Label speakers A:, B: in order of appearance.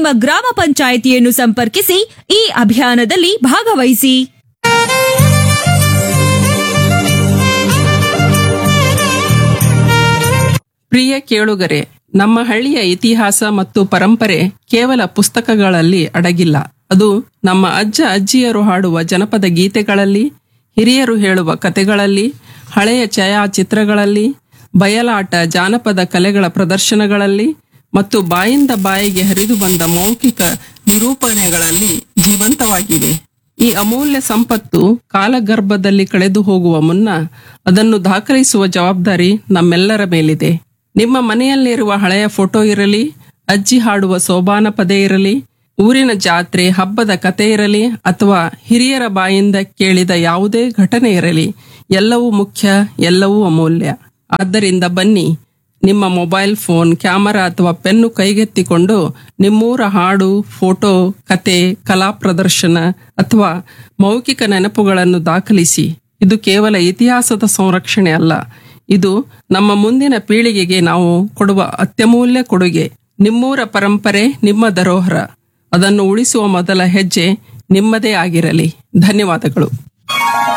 A: ನಿಮ್ಮ ಗ್ರಾಮ ಪಂಚಾಯಿತಿಯನ್ನು ಸಂಪರ್ಕಿಸಿ ಈ ಅಭಿಯಾನದಲ್ಲಿ ಭಾಗವಹಿಸಿ
B: ಪ್ರಿಯ ಕೇಳುಗರೆ ನಮ್ಮ ಹಳ್ಳಿಯ ಇತಿಹಾಸ ಮತ್ತು ಪರಂಪರೆ ಕೇವಲ ಪುಸ್ತಕಗಳಲ್ಲಿ ಅಡಗಿಲ್ಲ ಅದು ನಮ್ಮ ಅಜ್ಜ ಅಜ್ಜಿಯರು ಹಾಡುವ ಜನಪದ ಗೀತೆಗಳಲ್ಲಿ ಹಿರಿಯರು ಹೇಳುವ ಕತೆಗಳಲ್ಲಿ ಹಳೆಯ ಛಾಯಾಚಿತ್ರಗಳಲ್ಲಿ ಬಯಲಾಟ ಜಾನಪದ ಕಲೆಗಳ ಪ್ರದರ್ಶನಗಳಲ್ಲಿ ಮತ್ತು ಬಾಯಿಂದ ಬಾಯಿಗೆ ಹರಿದು ಬಂದ ಮೌಖಿಕ ನಿರೂಪಣೆಗಳಲ್ಲಿ ಜೀವಂತವಾಗಿವೆ ಈ ಅಮೂಲ್ಯ ಸಂಪತ್ತು ಕಾಲಗರ್ಭದಲ್ಲಿ ಕಳೆದು ಹೋಗುವ ಮುನ್ನ ಅದನ್ನು ದಾಖಲಿಸುವ ಜವಾಬ್ದಾರಿ ನಮ್ಮೆಲ್ಲರ ಮೇಲಿದೆ ನಿಮ್ಮ ಮನೆಯಲ್ಲಿರುವ ಹಳೆಯ ಫೋಟೋ ಇರಲಿ ಅಜ್ಜಿ ಹಾಡುವ ಸೋಬಾನ ಪದೇ ಇರಲಿ ಊರಿನ ಜಾತ್ರೆ ಹಬ್ಬದ ಕತೆ ಇರಲಿ ಅಥವಾ ಹಿರಿಯರ ಬಾಯಿಂದ ಕೇಳಿದ ಯಾವುದೇ ಘಟನೆ ಇರಲಿ ಎಲ್ಲವೂ ಮುಖ್ಯ ಎಲ್ಲವೂ ಅಮೂಲ್ಯ ಆದ್ದರಿಂದ ಬನ್ನಿ ನಿಮ್ಮ ಮೊಬೈಲ್ ಫೋನ್ ಕ್ಯಾಮರಾ ಅಥವಾ ಪೆನ್ನು ಕೈಗೆತ್ತಿಕೊಂಡು ನಿಮ್ಮೂರ ಹಾಡು ಫೋಟೋ ಕತೆ ಕಲಾ ಪ್ರದರ್ಶನ ಅಥವಾ ಮೌಖಿಕ ನೆನಪುಗಳನ್ನು ದಾಖಲಿಸಿ ಇದು ಕೇವಲ ಇತಿಹಾಸದ ಸಂರಕ್ಷಣೆ ಅಲ್ಲ ಇದು ನಮ್ಮ ಮುಂದಿನ ಪೀಳಿಗೆಗೆ ನಾವು ಕೊಡುವ ಅತ್ಯಮೂಲ್ಯ ಕೊಡುಗೆ ನಿಮ್ಮೂರ ಪರಂಪರೆ ನಿಮ್ಮ ಧರೋಹರ ಅದನ್ನು ಉಳಿಸುವ ಮೊದಲ ಹೆಜ್ಜೆ ನಿಮ್ಮದೇ ಆಗಿರಲಿ ಧನ್ಯವಾದಗಳು